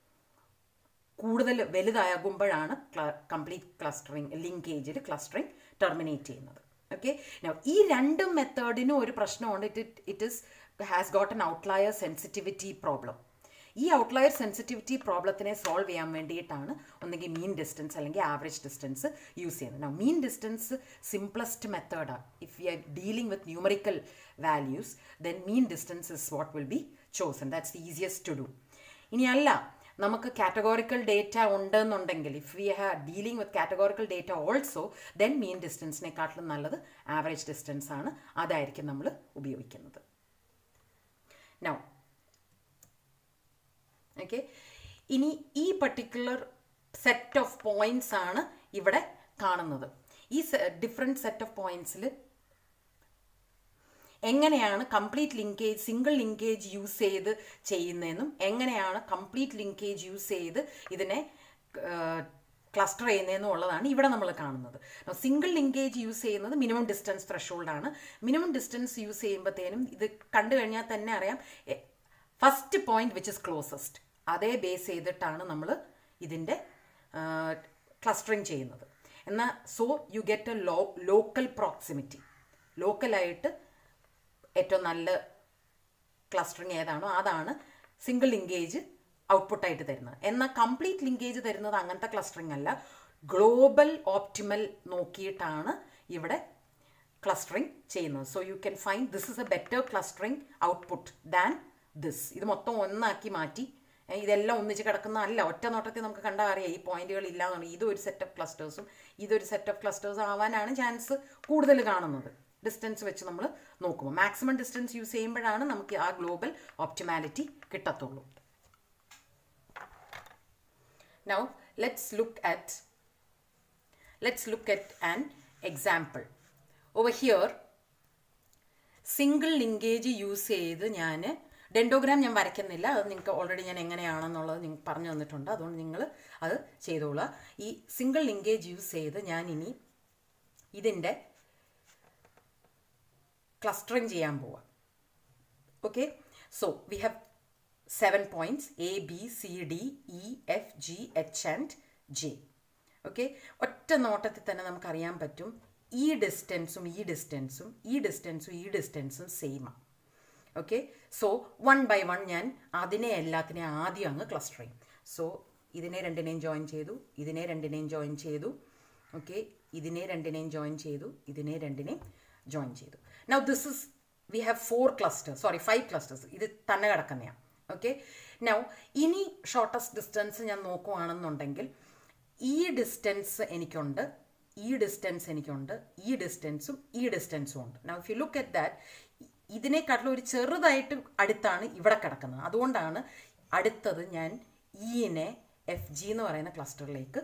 കൂടുതൽ വലുതാകുമ്പോഴാണ് കംപ്ലീറ്റ് ക്ലസ്റ്ററിങ് ലിങ്കേജിൽ ക്ലസ്റ്ററിങ് ടെർമിനേറ്റ് ചെയ്യുന്നത് ഓക്കെ ഈ രണ്ട് മെത്തേഡിനും ഒരു പ്രശ്നമുണ്ട് it it is has got an outlier sensitivity problem ഈ ഔട്ട്ലയർ സെൻസിറ്റിവിറ്റി പ്രോബ്ലത്തിനെ സോൾവ് ചെയ്യാൻ വേണ്ടിയിട്ടാണ് ഒന്നെങ്കിൽ മീൻ ഡിസ്റ്റൻസ് അല്ലെങ്കിൽ ആവറേജ് ഡിസ്റ്റൻസ് യൂസ് ചെയ്യുന്നത് now മീൻ ഡിസ്റ്റൻസ് സിംപ്ലസ്റ്റ് മെത്തേഡാണ് if you are dealing with numerical values then mean distance is what will be chosen that's the easiest to do ഇനി അല്ല നമുക്ക് കാറ്റഗോറിക്കൽ ഡേറ്റ ഉണ്ടെന്നുണ്ടെങ്കിൽ if we have dealing with categorical data also then mean ഡിസ്റ്റൻസിനെക്കാട്ടിലും നല്ലത് ആവറേജ് ഡിസ്റ്റൻസ് ആണ് അതായിരിക്കും നമ്മൾ ഉപയോഗിക്കുന്നത് നൗ ഓക്കെ ഇനി ഈ പർട്ടിക്കുലർ സെറ്റ് ഓഫ് പോയിന്റ്സ് ആണ് ഇവിടെ കാണുന്നത് ഈ ഡിഫറെൻറ്റ് സെറ്റ് ഓഫ് പോയിന്റ്സിൽ എങ്ങനെയാണ് complete linkage single linkage use ചെയ്ത് ചെയ്യുന്നതെന്നും എങ്ങനെയാണ് കംപ്ലീറ്റ് ലിങ്കേജ് യൂസ് ചെയ്ത് ഇതിനെ ക്ലസ്റ്റർ ചെയ്യുന്നതെന്നും ഉള്ളതാണ് ഇവിടെ നമ്മൾ കാണുന്നത് സിംഗിൾ ലിങ്കേജ് യൂസ് ചെയ്യുന്നത് മിനിമം ഡിസ്റ്റൻസ് ത്രഷോൾഡാണ് മിനിമം ഡിസ്റ്റൻസ് യൂസ് ചെയ്യുമ്പോഴത്തേനും ഇത് കണ്ടു കഴിഞ്ഞാൽ തന്നെ അറിയാം first point which is closest അതേ ബേസ് ചെയ്തിട്ടാണ് നമ്മൾ ഇതിൻ്റെ ക്ലസ്റ്ററിങ് ചെയ്യുന്നത് എന്നാൽ so you get a low local proximity ലോക്കലായിട്ട് ഏറ്റവും നല്ല ക്ലസ്റ്ററിങ് ഏതാണോ അതാണ് സിംഗിൾ ലിങ്കേജ് ഔട്ട്പുട്ടായിട്ട് തരുന്നത് എന്നാൽ കംപ്ലീറ്റ് ലിങ്കേജ് തരുന്നത് അങ്ങനത്തെ ക്ലസ്റ്ററിങ് അല്ല ഗ്ലോബൽ ഓപ്റ്റിമൽ നോക്കിയിട്ടാണ് ഇവിടെ ക്ലസ്റ്ററിങ് ചെയ്യുന്നത് so you can find this is a better clustering output than this ഇത് മൊത്തം ഒന്നാക്കി മാറ്റി ഇതെല്ലാം ഒന്നിച്ച് കിടക്കുന്ന അല്ല ഒറ്റ നോട്ടത്തിൽ നമുക്ക് കണ്ടാൽ അറിയാം ഈ പോയിന്റുകൾ ഇല്ലാന്നാണ് ഇതൊരു സെറ്റ് ഓഫ് ക്ലസ്റ്റേഴ്സും ഇതൊരു സെറ്റ് ഓഫ് ക്ലസ്റ്റേഴ്സ് ആവാനാണ് ചാൻസ് കൂടുതൽ കാണുന്നത് ഡിസ്റ്റൻസ് വെച്ച് നമ്മൾ നോക്കുമ്പോൾ മാക്സിമം ഡിസ്റ്റൻസ് യൂസ് ചെയ്യുമ്പോഴാണ് നമുക്ക് ആ ഗ്ലോബൽ ഓപ്റ്റിമാലിറ്റി കിട്ടത്തുള്ളൂ now let's look at let's look at an example over here single linkage use ചെയ്ത് ഞാൻ ഡെൻഡോഗ്രാം ഞാൻ വരയ്ക്കുന്നില്ല അത് നിങ്ങൾക്ക് ഓൾറെഡി ഞാൻ എങ്ങനെയാണെന്നുള്ളത് നിങ്ങൾക്ക് പറഞ്ഞു തന്നിട്ടുണ്ട് അതുകൊണ്ട് നിങ്ങൾ അത് ചെയ്തോളുക ഈ സിംഗിൾ ലിങ്കേജ് യൂസ് ചെയ്ത് ഞാൻ ഇനി ഇതിൻ്റെ ക്ലസ്റ്ററിങ് ചെയ്യാൻ പോവാം okay so we have seven points A B C D E F G H and J okay ഒറ്റ നോട്ടത്തിൽ തന്നെ നമുക്കറിയാൻ പറ്റും ഈ ഡിസ്റ്റൻസും ഈ ഡിസ്റ്റൻസും ഈ ഡിസ്റ്റൻസും ഈ ഡിസ്റ്റൻസും സെയിമാണ് okay so one by one ഞാൻ അതിനെ എല്ലാത്തിനെയും ആദ്യം അങ്ങ് ക്ലസ്റ്റർ ചെയ്യും സോ ഇതിനെ രണ്ടിനെയും ജോയിൻ ചെയ്തു ഇതിനെ രണ്ടിനെയും ജോയിൻ ചെയ്തു ഓക്കെ ഇതിനെ രണ്ടിനെയും ജോയിൻ ചെയ്തു ഇതിനെ രണ്ടിനെയും ജോയിൻ ചെയ്തു now this is we have four clusters sorry five clusters ഇത് തന്നെ കിടക്കുന്നതാണ് ഓക്കെ നൗ ഇനി ഷോർട്ടസ്റ്റ് ഡിസ്റ്റൻസ് ഞാൻ നോക്കുവാണെന്നുണ്ടെങ്കിൽ ഈ ഡിസ്റ്റൻസ് എനിക്കുണ്ട് ഈ ഡിസ്റ്റൻസ് എനിക്കുണ്ട് ഈ ഡിസ്റ്റൻസും ഈ ഡിസ്റ്റൻസും ഉണ്ട് now if you look at that ഇതിനെക്കാട്ടിലും ഒരു ചെറുതായിട്ട് അടുത്താണ് ഇവിടെ കിടക്കുന്നത് അതുകൊണ്ടാണ് അടുത്തത് ഞാൻ ഇനെ എഫ് ജി എന്ന് പറയുന്ന ക്ലസ്റ്ററിലേക്ക്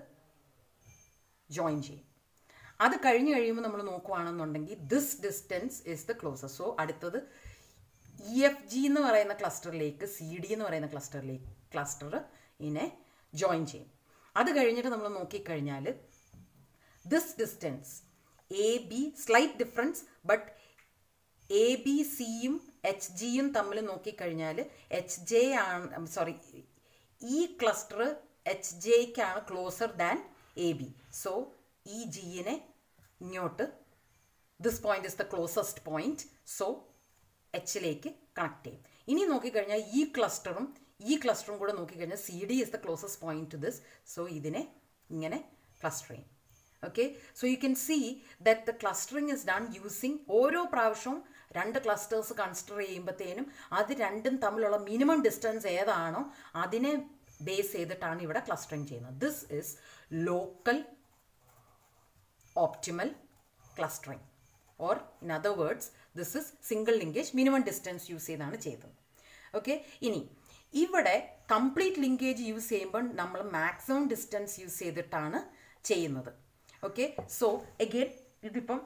ജോയിൻ ചെയ്യും അത് കഴിഞ്ഞ് കഴിയുമ്പോൾ നമ്മൾ നോക്കുവാണെന്നുണ്ടെങ്കിൽ this distance is the closest so അടുത്തത് ഇ എഫ് ജി എന്ന് പറയുന്ന ക്ലസ്റ്ററിലേക്ക് സി ഡി എന്ന് പറയുന്ന ക്ലസ്റ്ററിലേക്ക് ക്ലസ്റ്റർ ഇതിനെ ജോയിൻ ചെയ്യും അത് കഴിഞ്ഞിട്ട് നമ്മൾ നോക്കിക്കഴിഞ്ഞാൽ this distance A B slight difference but A B സിയും എച്ച് ജിയും തമ്മിൽ നോക്കിക്കഴിഞ്ഞാൽ എച്ച് ജെ ആണ് സോറി ഈ ക്ലസ്റ്റർ എച്ച് ജെക്കാണ് closer than A B so ഈ ജിയിനെ ഇങ്ങോട്ട് this point is the closest point so എച്ചിലേക്ക് കണക്ട് ചെയ്യും ഇനി നോക്കിക്കഴിഞ്ഞാൽ ഈ ക്ലസ്റ്ററും ഈ ക്ലസ്റ്ററും കൂടെ നോക്കിക്കഴിഞ്ഞാൽ C D is the closest point to this so ഇതിനെ ഇങ്ങനെ ക്ലസ്റ്റർ ചെയ്യും okay so you can see that the clustering is done using ഓരോ പ്രാവശ്യവും രണ്ട് ക്ലസ്റ്റേഴ്സ് കൺസിഡർ ചെയ്യുമ്പോഴത്തേനും അത് രണ്ടും തമ്മിലുള്ള മിനിമം ഡിസ്റ്റൻസ് ഏതാണോ അതിനെ ബേസ് ചെയ്തിട്ടാണ് ഇവിടെ ക്ലസ്റ്ററിങ് ചെയ്യുന്നത് this is local optimal clustering or in other words this is single linkage minimum distance use ചെയ്താണ് ചെയ്തത് ഓക്കെ ഇനി ഇവിടെ കംപ്ലീറ്റ് ലിങ്കേജ് യൂസ് ചെയ്യുമ്പോൾ നമ്മൾ മാക്സിമം ഡിസ്റ്റൻസ് യൂസ് ചെയ്തിട്ടാണ് ചെയ്യുന്നത് ഓക്കെ സോ എഗെയിൻ ഇതിപ്പം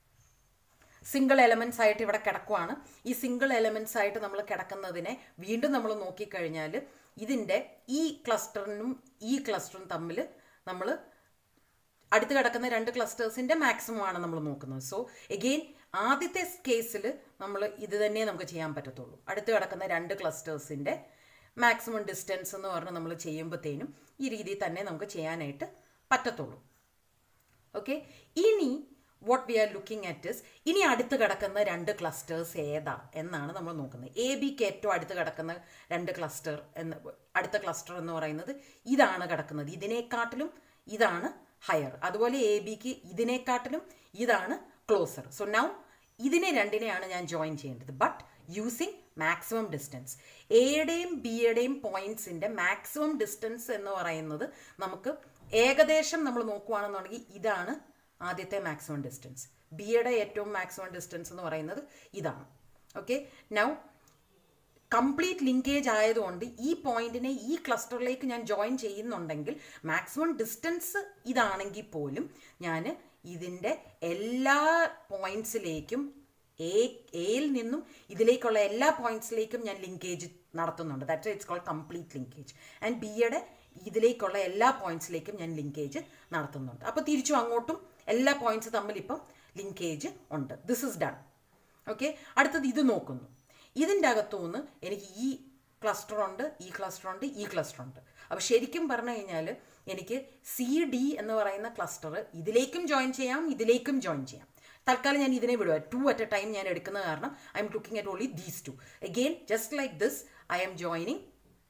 സിംഗിൾ എലമെൻസ് ആയിട്ട് ഇവിടെ കിടക്കുവാണ് ഈ സിംഗിൾ എലമെൻസ് ആയിട്ട് നമ്മൾ കിടക്കുന്നതിനെ വീണ്ടും നമ്മൾ നോക്കിക്കഴിഞ്ഞാൽ ഇതിൻ്റെ ഈ ക്ലസ്റ്ററിനും ഈ ക്ലസ്റ്ററും തമ്മിൽ നമ്മൾ അടുത്ത് കിടക്കുന്ന രണ്ട് ക്ലസ്റ്റേഴ്സിൻ്റെ മാക്സിമം ആണ് നമ്മൾ നോക്കുന്നത് സോ എഗെയിൻ ആദ്യത്തെ കേസിൽ നമ്മൾ ഇത് തന്നെ നമുക്ക് ചെയ്യാൻ പറ്റത്തുള്ളൂ അടുത്ത് കിടക്കുന്ന രണ്ട് ക്ലസ്റ്റേഴ്സിൻ്റെ മാക്സിമം ഡിസ്റ്റൻസ് എന്ന് പറഞ്ഞ് നമ്മൾ ചെയ്യുമ്പോഴത്തേനും ഈ രീതിയിൽ തന്നെ നമുക്ക് ചെയ്യാനായിട്ട് പറ്റത്തുള്ളൂ ഓക്കെ ഇനി what we are looking at is ഇനി അടുത്ത് കിടക്കുന്ന രണ്ട് ക്ലസ്റ്റേഴ്സ് ഏതാ എന്നാണ് നമ്മൾ നോക്കുന്നത് എ ബിക്ക് ഏറ്റവും അടുത്ത് കിടക്കുന്ന രണ്ട് ക്ലസ്റ്റർ എന്ന് അടുത്ത ക്ലസ്റ്റർ എന്ന് പറയുന്നത് ഇതാണ് കിടക്കുന്നത് ഇതിനെക്കാട്ടിലും ഇതാണ് ഹയർ അതുപോലെ എ ബിക്ക് ഇതിനെക്കാട്ടിലും ഇതാണ് ക്ലോസർ സോ നൗ ഇതിനെ രണ്ടിനെയാണ് ഞാൻ ജോയിൻ ചെയ്യേണ്ടത് ബട്ട് യൂസിങ് മാക്സിമം ഡിസ്റ്റൻസ് എയുടെയും ബിയുടെയും പോയിന്റ്സിൻ്റെ മാക്സിമം ഡിസ്റ്റൻസ് എന്ന് പറയുന്നത് നമുക്ക് ഏകദേശം നമ്മൾ നോക്കുകയാണെന്നുണ്ടെങ്കിൽ ഇതാണ് ആദ്യത്തെ മാക്സിമം ഡിസ്റ്റൻസ് ബിയുടെ ഏറ്റവും മാക്സിമം ഡിസ്റ്റൻസ് എന്ന് പറയുന്നത് ഇതാണ് ഓക്കെ നൗ കംപ്ലീറ്റ് ലിങ്കേജ് ആയതുകൊണ്ട് ഈ പോയിന്റിനെ ഈ ക്ലസ്റ്ററിലേക്ക് ഞാൻ ജോയിൻ ചെയ്യുന്നുണ്ടെങ്കിൽ മാക്സിമം ഡിസ്റ്റൻസ് ഇതാണെങ്കിൽ പോലും ഞാൻ ഇതിൻ്റെ എല്ലാ പോയിന്റ്സിലേക്കും എ എയിൽ നിന്നും ഇതിലേക്കുള്ള എല്ലാ പോയിന്റ്സിലേക്കും ഞാൻ ലിങ്കേജ് നടത്തുന്നുണ്ട് that it's called complete linkage and ബിയുടെ ഇതിലേക്കുള്ള എല്ലാ പോയിന്റ്സിലേക്കും ഞാൻ ലിങ്കേജ് നടത്തുന്നുണ്ട് അപ്പോൾ തിരിച്ചു അങ്ങോട്ടും എല്ലാ പോയിന്റ്സ് തമ്മിൽ ഇപ്പം ലിങ്കേജ് ഉണ്ട് ദിസ് ഇസ് ഡൺ ഓക്കെ അടുത്തത് ഇത് നോക്കുന്നു ഇതിൻ്റെ അകത്തുനിന്ന് എനിക്ക് ഈ ക്ലസ്റ്റർ ഉണ്ട് ഈ ക്ലസ്റ്റർ ഉണ്ട് ഈ ക്ലസ്റ്റർ ഉണ്ട് അപ്പോൾ ശരിക്കും പറഞ്ഞു കഴിഞ്ഞാൽ എനിക്ക് സി ഡി എന്ന് പറയുന്ന ക്ലസ്റ്റർ ഇതിലേക്കും ജോയിൻ ചെയ്യാം ഇതിലേക്കും ജോയിൻ ചെയ്യാം തൽക്കാലം ഞാൻ ഇതിനെ വിടുക ടു അറ്റ് എ ടൈം ഞാൻ എടുക്കുന്ന കാരണം I'm looking at only these two again just like this I'm joining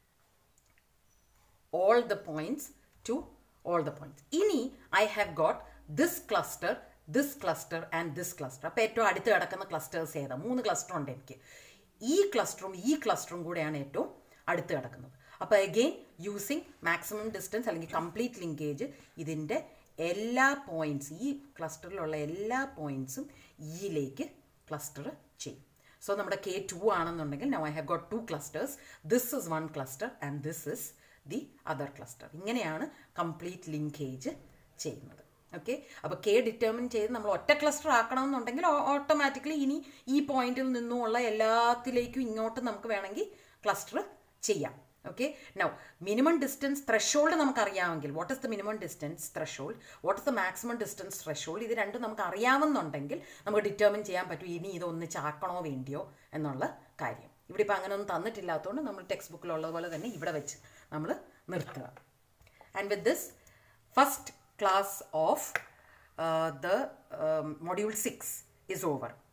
all the points to all the points. ഇനി I have got this cluster this cluster and this cluster അപ്പോൾ ഏറ്റവും അടുത്ത് കിടക്കുന്ന ക്ലസ്റ്റേഴ്സ് ഏതാ മൂന്ന് ക്ലസ്റ്റർ ഉണ്ട് എനിക്ക് ഈ ക്ലസ്റ്ററും ഈ ക്ലസ്റ്ററും കൂടെയാണ് ഏറ്റവും അടുത്ത് കിടക്കുന്നത് അപ്പോൾ അഗെയിൻ യൂസിങ് മാക്സിമം ഡിസ്റ്റൻസ് അല്ലെങ്കിൽ കംപ്ലീറ്റ് ലിങ്കേജ് ഇതിൻ്റെ എല്ലാ പോയിൻറ്റ്സ് ഈ ക്ലസ്റ്ററിലുള്ള എല്ലാ പോയിൻറ്റ്സും ഇയിലേക്ക് ക്ലസ്റ്റർ ചെയ്യും സോ നമ്മുടെ കെ ടു ആണെന്നുണ്ടെങ്കിൽ now I have got two clusters this is one cluster and this is the other cluster ഇങ്ങനെയാണ് കംപ്ലീറ്റ് ലിങ്കേജ് ചെയ്യുന്നത് ഓക്കെ അപ്പോൾ കെ ഡിറ്റർമിൻ ചെയ്ത് നമ്മൾ ഒറ്റ ക്ലസ്റ്റർ ആക്കണമെന്നുണ്ടെങ്കിൽ ഓട്ടോമാറ്റിക്കലി ഇനി ഈ പോയിന്റിൽ നിന്നുമുള്ള എല്ലാത്തിലേക്കും ഇങ്ങോട്ട് നമുക്ക് വേണമെങ്കിൽ ക്ലസ്റ്റർ ചെയ്യാം okay now minimum distance threshold നമുക്കറിയാമെങ്കിൽ what is the minimum distance threshold what is the maximum distance threshold ഇത് രണ്ടും നമുക്ക് അറിയാമെന്നുണ്ടെങ്കിൽ നമുക്ക് ഡിറ്റർമിൻ ചെയ്യാൻ പറ്റും ഇനി ഇത് ഒന്നിച്ചാക്കണോ വേണ്ടിയോ എന്നുള്ള കാര്യം ഇവിടെ ഇപ്പോൾ അങ്ങനെ ഒന്നും തന്നിട്ടില്ലാത്തതുകൊണ്ട് നമ്മൾ ടെക്സ്റ്റ് ബുക്കിലുള്ളത് പോലെ തന്നെ ഇവിടെ വെച്ച് നമ്മൾ നിർത്തുക and with this first class of the module six is over